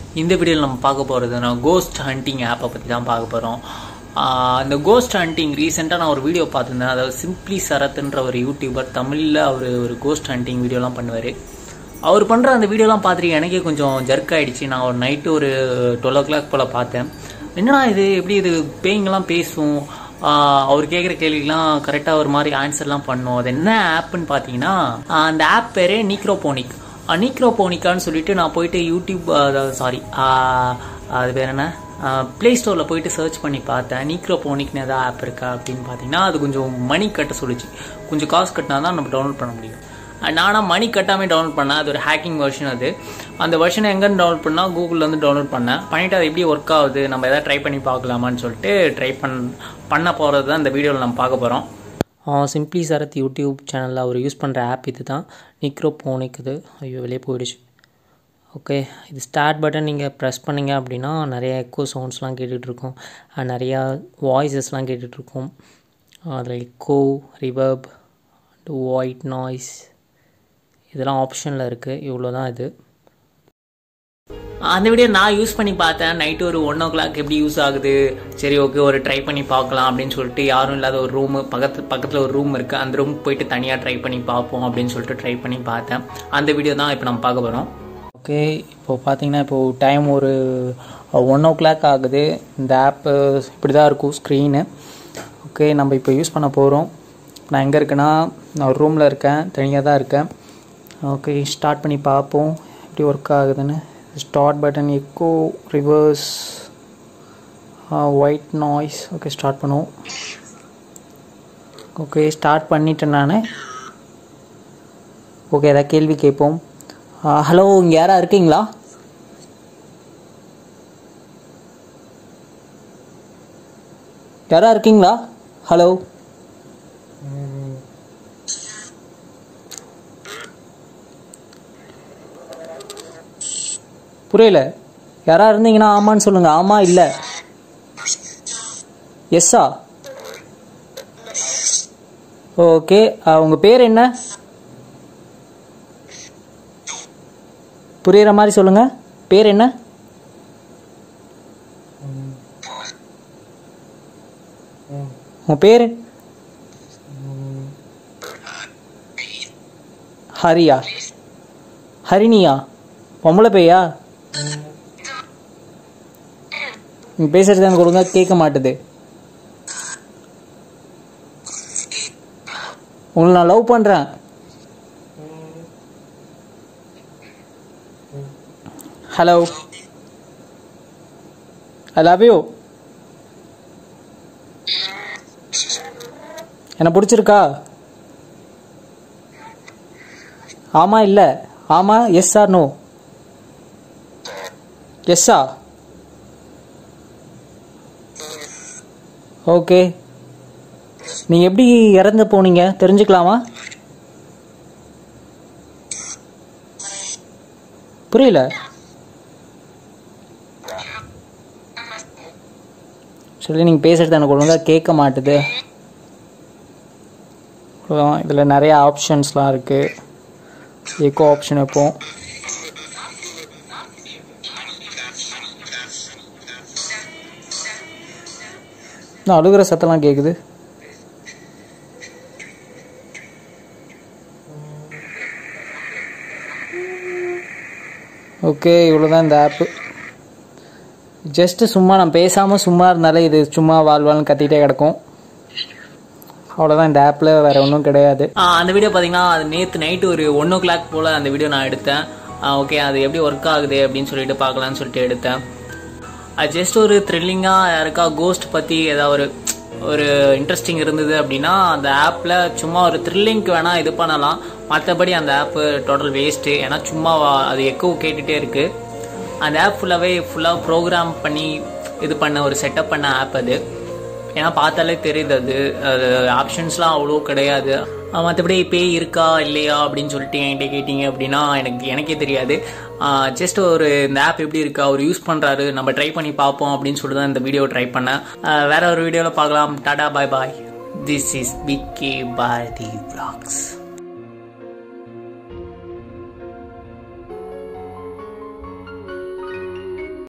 இந்த வீடியோவில் நம்ம பார்க்க போகிறது நான் கோஸ்ட் ஹண்டிங் ஆப்பை பற்றி தான் பார்க்க போகிறோம் இந்த கோஸ்ட் ஹண்டிங் ரீசெண்டாக நான் ஒரு வீடியோ பார்த்துருந்தேன் அதாவது சிம்பிளி சரத்ன்ற ஒரு யூடியூபர் தமிழில் அவர் ஒரு கோஸ்ட் ஹண்டிங் வீடியோலாம் பண்ணுவார் அவர் பண்ணுற அந்த வீடியோலாம் பார்த்துட்டு எனக்கே கொஞ்சம் ஜர்க் ஆகிடுச்சு நான் ஒரு நைட்டு ஒரு டுவெல் ஓ கிளாக் போல் பார்த்தேன் என்னடா இது எப்படி இது பேய்ங்கெல்லாம் பேசும் ஆஹ் அவர் கேட்குற கேள்விக்கெல்லாம் கரெக்டாக ஒரு மாதிரி ஆன்சர்லாம் பண்ணும் அது என்ன ஆப்புன்னு பார்த்தீங்கன்னா ஆஹ் அந்த ஆப் பேரே நீக்ரோபோனிக் நீக்ரோபோனிக்கான்னு சொல்லிட்டு நான் போயிட்டு யூடியூப் சாரி அது பேர் என்ன ப்ளே ஸ்டோரில் போயிட்டு சர்ச் பண்ணி பார்த்தேன் நீக்ரோபோனிக்னு ஏதாவது ஆப் இருக்கா அப்படின்னு பார்த்தீங்கன்னா அது கொஞ்சம் மணி கட்ட சொல்லுச்சு கொஞ்சம் காசு கட்டினா தான் நம்ம டவுன்லோட் பண்ண முடியும் நானாக மணி கட்டாமே டவுன்லோட் பண்ணேன் அது ஒரு ஹேக்கிங் வெர்ஷன் அது அந்த வெர்ஷனை எங்கேருந்து டவுன்லோட் பண்ணால் கூகுள்லேருந்து டவுன்லோட் பண்ணேன் பண்ணிவிட்டு அது எப்படி ஒர்க் ஆகுது நம்ம எதாவது ட்ரை பண்ணி பார்க்கலாமான்னு சொல்லிட்டு ட்ரை பண் பண்ண போகிறது தான் இந்த வீடியோவில் நம்ம பார்க்க போகிறோம் சிம்பிளி சரத் யூடியூப் சேனலில் அவர் யூஸ் பண்ணுற ஆப் இது தான் நிக்ரோபோனிக் இது ஐயோ வெளியே போயிடுச்சு ஓகே இது ஸ்டார்ட் பட்டன் நீங்கள் ப்ரெஸ் பண்ணிங்க அப்படின்னா நிறைய எக்கோ சவுண்ட்ஸ்லாம் கேட்டுட்ருக்கோம் நிறையா வாய்ஸஸ்லாம் கேட்டுட்ருக்கோம் அதில் எக்கோ ரிவர்ப் ஒயிட் நாய்ஸ் இதெல்லாம் ஆப்ஷனில் இருக்குது இவ்வளோ தான் இது அந்த வீடியோ நான் யூஸ் பண்ணி பார்த்தேன் நைட்டு ஒரு ஒன் ஓ கிளாக் எப்படி யூஸ் ஆகுது சரி ஓகே ஒரு ட்ரை பண்ணி பார்க்கலாம் அப்படின்னு சொல்லிட்டு யாரும் இல்லாத ஒரு ரூம் பக்கத்து பக்கத்தில் ஒரு ரூம் இருக்குது அந்த ரூம் போயிட்டு தனியாக ட்ரை பண்ணி பார்ப்போம் அப்படின்னு சொல்லிட்டு ட்ரை பண்ணி பார்த்தேன் அந்த வீடியோ தான் இப்போ நம்ம பார்க்க போகிறோம் ஓகே இப்போ பார்த்தீங்கன்னா இப்போது டைம் ஒரு ஒன் ஓ கிளாக் ஆகுது இந்த ஆப்பு இப்படி தான் இருக்கும் ஸ்க்ரீனு ஓகே நம்ம இப்போ யூஸ் பண்ண போகிறோம் நான் எங்கே இருக்கேன்னா நான் ஒரு ரூமில் இருக்கேன் தனியாக தான் இருக்கேன் ஓகே ஸ்டார்ட் பண்ணி பார்ப்போம் எப்படி ஒர்க் ஆகுதுன்னு start button echo reverse white noise okay start பண்ணுவோம் ஓகே ஸ்டார்ட் பண்ணிட்டேன் நான் ஓகே ஏதாவது கேள்வி கேட்போம் ஹலோ இங்கே யாரா இருக்கீங்களா யாரா இருக்கீங்களா ஹலோ புரியல யாரா இருந்தீங்கன்னா ஆமான்னு சொல்லுங்க ஆமா இல்ல எஸ்ஸா ஓகே உங்க பேர் என்ன புரியுற மாதிரி சொல்லுங்க பேர் என்ன உங்க பேரு ஹரியா ஹரிணியா பொம்பளை பையா நீ பேசுறது எனக்கு ஒழுங்கா கேட்க மாட்டுது உங்களை நான் லவ் பண்றேன் ஹலோ ஐ லவ் யூ என்ன பிடிச்சிருக்கா ஆமா இல்ல ஆமா எஸ் ஆர் நோ எஸ்ஸா ஓகே நீங்கள் எப்படி இறந்து போனீங்க தெரிஞ்சுக்கலாமா புரியல சொல்லி நீங்கள் பேசுறது எனக்கு ஒழுங்காக கேட்க மாட்டுது இதில் நிறைய ஆப்ஷன்ஸ்லாம் இருக்குது எக்கோ ஆப்ஷன் வைப்போம் நான் அழுகிற சத்தம்லாம் கேட்குது ஓகே இவ்வளோதான் இந்த ஆப்பு ஜஸ்ட்டு சும்மா நான் பேசாமல் சும்மா இருந்தாலே இது சும்மா வாழ்வாள்னு கத்திட்டே கிடக்கும் அவ்வளோதான் இந்த ஆப்பில் வேற ஒன்றும் கிடையாது அந்த வீடியோ பார்த்தீங்கன்னா அது நேற்று நைட்டு ஒரு ஒன் ஓ கிளாக் போல் அந்த வீடியோ நான் எடுத்தேன் ஓகே அது எப்படி ஒர்க் ஆகுது அப்படின்னு சொல்லிட்டு பார்க்கலான்னு சொல்லிட்டு எடுத்தேன் அது ஜஸ்ட் ஒரு த்ரில்லிங்காக யாருக்கா கோஸ்ட் பற்றி ஏதாவது ஒரு ஒரு இன்ட்ரெஸ்டிங் இருந்தது அப்படின்னா அந்த ஆப்பில் சும்மா ஒரு த்ரில்லிங்க்கு வேணால் இது பண்ணலாம் மற்றபடி அந்த ஆப்பு டோட்டல் வேஸ்ட்டு ஏன்னா சும்மா அது எக்கோ கேட்டுகிட்டே இருக்குது அந்த ஆப் ஃபுல்லாகவே ஃபுல்லாக ப்ரோக்ராம் பண்ணி இது பண்ண ஒரு செட்டப் பண்ண ஆப் அது ஏன்னா பார்த்தாலே தெரியுது அது அது ஆப்ஷன்ஸ்லாம் அவ்வளோ கிடையாது மற்றபடி பேய் இருக்கா இல்லையா அப்படின்னு சொல்லிட்டு என்கிட்ட கேட்டிங்க அப்படின்னா எனக்கு எனக்கே தெரியாது ஜஸ்ட் ஒரு இந்த ஆப் எப்படி இருக்கா அவர் யூஸ் பண்ணுறாரு நம்ம ட்ரை பண்ணி பார்ப்போம் அப்படின்னு சொல்லிட்டு தான் இந்த வீடியோ ட்ரை பண்ணேன் வேற ஒரு வீடியோவில் பார்க்கலாம் டாடா bye bye this is PK Bharathi vlogs